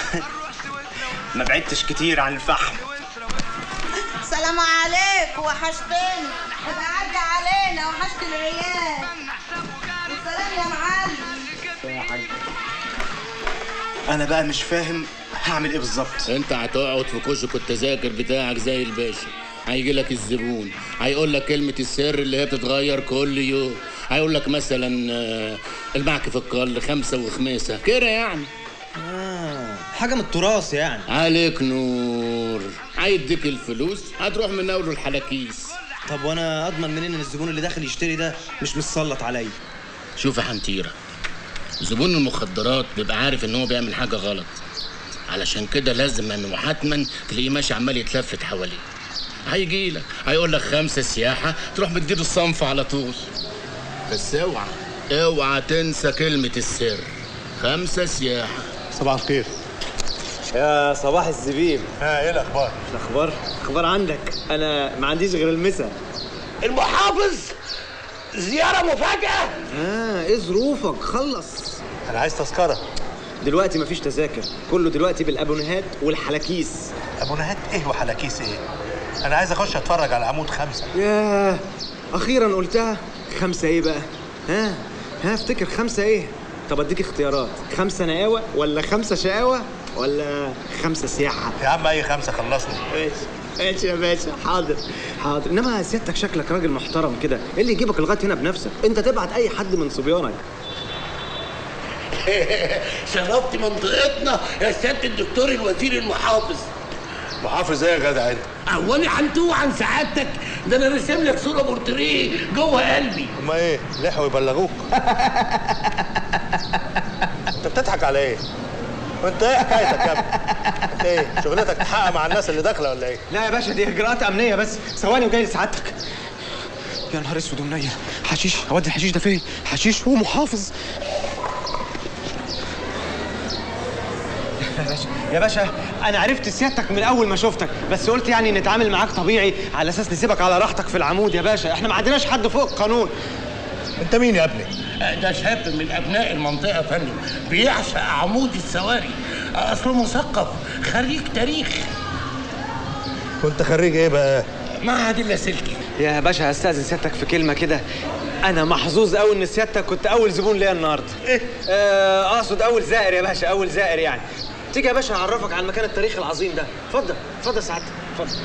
ما بعدتش كتير عن الفحم سلام عليك وحشتني ابقى عدي علينا وحشت العيال والسلام يا معلم انا بقى مش فاهم هعمل ايه بالظبط انت هتقعد في كشك التذاكر بتاعك زي الباشا هيجي لك الزبون هيقول لك كلمة السر اللي هي بتتغير كل يوم هيقول لك مثلا آه، المعك في القل خمسة وخميسة كده يعني آه. حاجه من التراث يعني عليك نور هيديك الفلوس هتروح من اول الحلاكيس طب وانا اضمن منين ان الزبون اللي داخل يشتري ده مش متسلط عليا شوف يا حنتيرة زبون المخدرات بيبقى عارف ان هو بيعمل حاجة غلط علشان كده لازما وحتما تلاقيه ماشي عمال يتلفت حواليه هيجي لك هيقول لك خمسة سياحة تروح مديله الصنف على طول بس اوعى اوعى تنسى كلمة السر خمسة سياحة صباح الخير يا صباح الزبيب ها ايه الاخبار الاخبار اخبار عندك انا ما عنديش غير المسا المحافظ زيارة مفاجأة اه ايه ظروفك خلص انا عايز تذكره دلوقتي مفيش تذاكر كله دلوقتي بالابونهات والحلاكيس ابو نهاد ايه وحلاكيس ايه انا عايز اخش اتفرج على عمود خمسة ياه اخيرا قلتها خمسه ايه بقى ها ها افتكر خمسه ايه طب اديك اختيارات خمسه نقاوه ولا خمسه شقاوه ولا خمسه سياحه يا عم اي خمسة خلصني ماشي ماشي يا باشا حاضر حاضر انما سيادتك شكلك راجل محترم كده ايه اللي يجيبك لغايه هنا بنفسك انت تبعت اي حد من صبيانك شرفت منطقتنا يا سيادة الدكتور الوزير المحافظ محافظ ايه يا جدع انت أولي هنتوه عن سعادتك ده أنا راسم لك صورة بورتريه جوه قلبي هما ايه لحقوا يبلغوك انت بتضحك على ايه وانت ايه حكايتك يا ابني انت ايه شغلتك تحقق مع الناس اللي داخله ولا ايه لا يا باشا دي اجراءات امنيه بس ثواني وجاي لسعادتك يا نهار اسود ومنيل حشيش اودي الحشيش ده فين حشيش ومحافظ يا باشا يا باشا انا عرفت سيادتك من اول ما شفتك بس قلت يعني نتعامل معاك طبيعي على اساس نسيبك على راحتك في العمود يا باشا احنا ما عندناش حد فوق القانون انت مين يا ابني ده شاب من أبناء المنطقة يا فندم بيعشق عمود السواري أصله مثقف خريج تاريخ كنت خريج ايه بقى معهد اللاسلكي يا باشا هستاذن سيادتك في كلمه كده انا محظوظ قوي ان سيادتك كنت اول زبون ليا النهارده ايه آه، اقصد اول زائر يا باشا اول زائر يعني تيجي يا باشا اعرفك على المكان التاريخي العظيم ده اتفضل اتفضل سعادتك اتفضل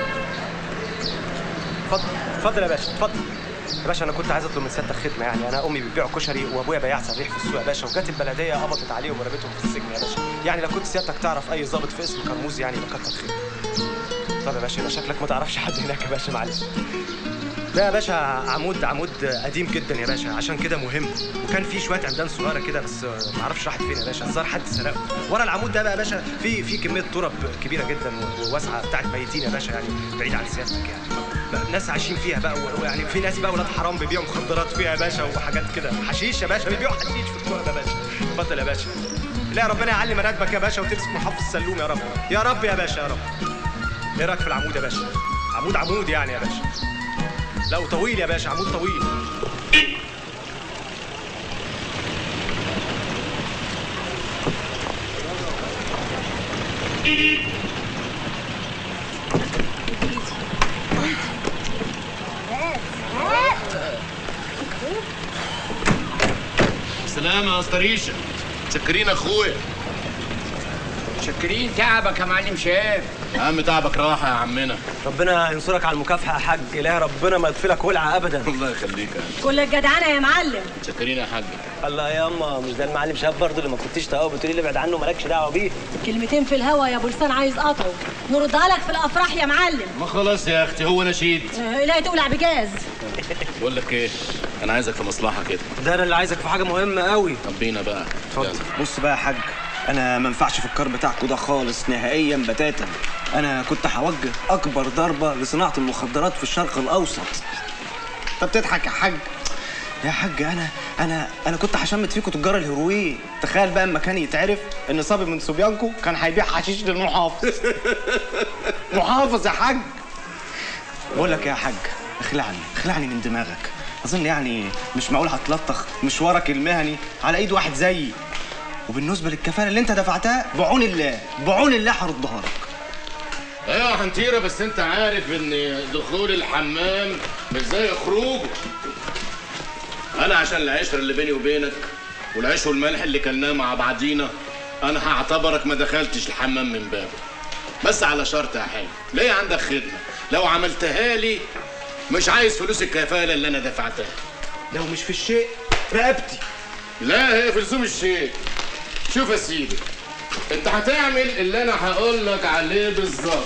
اتفضل اتفضل يا باشا اتفضل يا باشا انا كنت عايز اطلب من سيادتك خدمه يعني انا امي بتبيع كشري وابويا بياع صريح في السوق يا باشا وجت البلديه قبضت عليهم ورمتهم في السجن يا باشا يعني لو كنت سيادتك تعرف اي ضابط في اسم كرموز يعني يبقى كتر خير طب يا باشا يبقى شكلك ما تعرفش حد هناك يا باشا معلش ده يا باشا عمود عمود قديم جدا يا باشا عشان كده مهم وكان في شويه عمدان صغيره كده بس ما اعرفش راحت فين يا باشا الظاهر حد سرقه ورا العمود ده بقى يا باشا في في كميه تراب كبيره جدا و- وواسعه بتاعت ميتين يا باشا يعني بعيد عن سيادتك يعني بقى الناس عايشين فيها بقى و- ويعني في ناس بقى ولاد حرام بيبيعوا مخدرات فيها يا باشا وحاجات كده حشيش يا باشا بيبيعوا حشيش في التراب يا باشا اتفضل يا باشا لا ربنا يعلي مراتبك يا باشا وتمسك محافظ سلوم يا رب يا رب يا باشا يا رب ايه رايك في العمود يا باشا عمود عمود يعني يا باشا لا وطويل يا باشا عمود طويل سلام يا اسطريشة شكرين اخويا شاكرين تعبك يا معلم شاف يا عم تعبك راحة يا عمنا ربنا ينصرك على المكافحه يا حاج اله ربنا ما يطفلك ولعه ابدا الله يخليك يا عم. كل الجدعنه يا معلم شكرين يا حاج الله يا اما مش ده المعلم شهاب برضه اللي ما كنتش تقوى بتقولي لي ابعد عنه مالكش دعوه بيه كلمتين في الهوا يا ابو لسان عايز قطعه نردها لك في الافراح يا معلم ما خلاص يا اختي هو نشيد آه، لا تولع بجاز بقول لك ايه انا عايزك في مصلحة كده ده انا اللي عايزك في حاجه مهمه قوي طب بينا بقى اتفضل بص بقى يا حاج انا ما ينفعش في الكار بتاعكوا ده خالص نهائيا بتاتا انا كنت هوجه اكبر ضربه لصناعه المخدرات في الشرق الاوسط انت بتضحك يا حاج يا حاج انا انا انا كنت هشمت فيكوا تجار الهيروين تخيل بقى اما كان يتعرف ان صبي من صبيانكو كان هيبيع حشيش للمحافظ محافظ يا حاج بقول لك يا حاج اخلعني اخلعني من دماغك اظن يعني مش معقول هتلطخ مشوارك المهني على ايد واحد زيي وبالنسبه للكفاله اللي انت دفعتها بعون الله بعون الله هردها لك ايوه يا حنتيره بس انت عارف ان دخول الحمام مش زي خروجه انا عشان العشره اللي بيني وبينك والعيش والملح اللي كلناه مع بعضينا انا هعتبرك ما دخلتش الحمام من بابه بس على شرط يا حاج ليه عندك خدمه لو عملتها لي مش عايز فلوس الكفاله اللي انا دفعتها لو مش في الشيء رقبتي لا هي في لزوم الشيء شوف يا سيدي انت هتعمل اللي انا هقول لك عليه بالظبط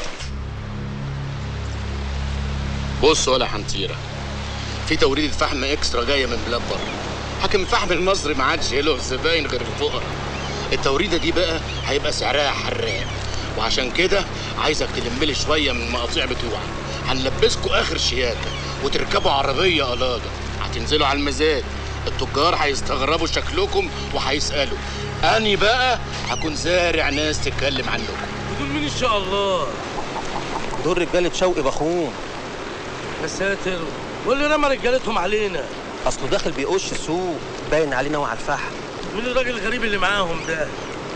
بص ولا حنطيره في توريد فحم اكسترا جايه من بلاد بره حاكم الفحم المصري ما عادش له زباين غير الفقراء التوريده دي بقى هيبقى سعرها حراق وعشان كده عايزك تلم لي شويه من المقاطيع بتوعك هنلبسكوا اخر شياكه وتركبوا عربيه قلاده هتنزلوا على المزاد التجار هيستغربوا شكلكم وهيسالوا اني بقى هكون زارع ناس تتكلم عنكم دول مين ان شاء الله دول رجاله شوقي بخون يا ساتر واللي رمى رجالتهم علينا اصله داخل بيقش السوق باين علينا وعلى الفحم مين الراجل الغريب اللي معاهم ده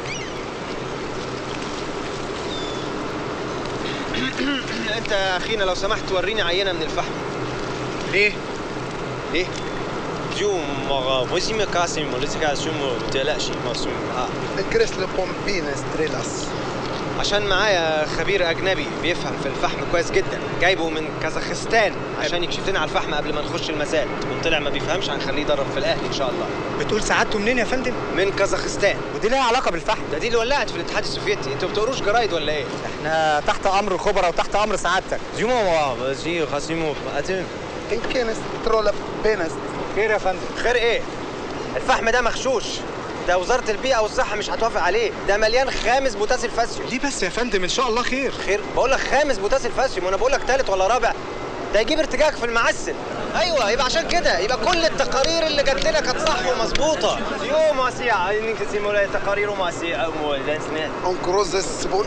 انت يا اخينا لو سمحت وريني عينه من الفحم ليه ليه جو مغا وزي كاسم ولا شو ما تقلقش مرسوم اه الكريس بومبين ستريلاس عشان معايا خبير اجنبي بيفهم في الفحم كويس جدا جايبه من كازاخستان عشان يكشف لنا على الفحم قبل ما نخش المزاد وان طلع ما بيفهمش هنخليه يدرب في الاهلي ان شاء الله بتقول سعادته منين يا فندم؟ من كازاخستان ودي ليها علاقه بالفحم ده دي اللي ولعت في الاتحاد السوفيتي انتوا بتقروش جرايد ولا ايه احنا تحت امر الخبراء وتحت امر سعادتك زيومو زي خاسيمو اتم إن كان سترولا بينس خير يا فندم خير ايه الفحم ده مغشوش ده وزاره البيئه والصحه مش هتوافق عليه ده مليان خامس بوتاسيل فاسيوم ليه بس يا فندم ان شاء الله خير خير بقول لك خامس بوتاسيل فاسيوم وانا بقول لك ثالث ولا رابع ده يجيب ارتجاج في المعسل ايوه يبقى عشان كده يبقى كل التقارير اللي جات لنا كانت صح ومظبوطه يو ماسيا عايزين تسيموا تقارير ماسيا أون كروزس بول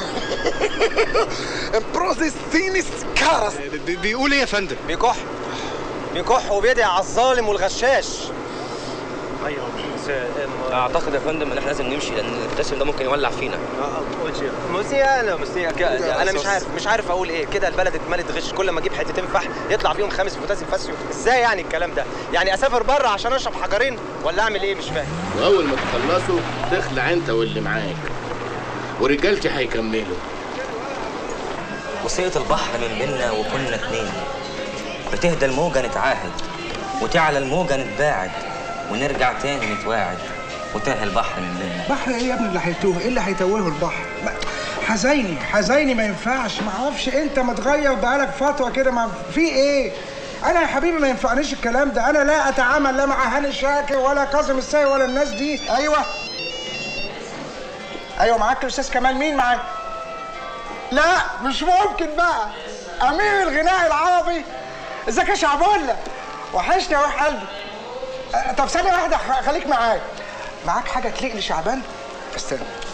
بروزيس سينيس كارس بي- بيقول ايه يا فندم؟ بيكح بيكح وبيدعي على الظالم والغشاش ايوه اعتقد يا فندم ان احنا لازم نمشي لان البوتاسيوم ده ممكن يولع فينا موسيا انا موسيا انا مش عارف مش عارف اقول ايه كده البلد اتملت غش كل ما اجيب حتتين فحم يطلع فيهم خامس بوتاسيوم فاسيوم ازاي يعني الكلام ده يعني اسافر بره عشان اشرب حجرين ولا اعمل ايه مش فاهم واول ما تخلصوا تخلع انت واللي معاك ورجالتي هيكملوا وصية البحر من بيننا وكنا اتنين بتهدى الموجة نتعاهد وتعلى الموجة نتباعد ونرجع تاني نتواعد وتنهي البحر من بيننا بحر ايه يا ابني اللي هيتوه ايه اللي هيتوهه البحر ما- حزيني حزيني ما ينفعش ما اعرفش انت متغير بقالك فتره كده ما في ايه انا يا حبيبي ما ينفعنيش الكلام ده انا لا اتعامل لا مع هاني شاكر ولا كاظم الساي ولا الناس دي ايوه ايوه معاك الاستاذ كمال مين معاك لا مش ممكن بقى امير الغناء العربي ازيك يا شعبولة وحشني يا روح قلبي أه، طب ثانيه واحده خ- خليك معايا معاك حاجه تليق لشعبان استنى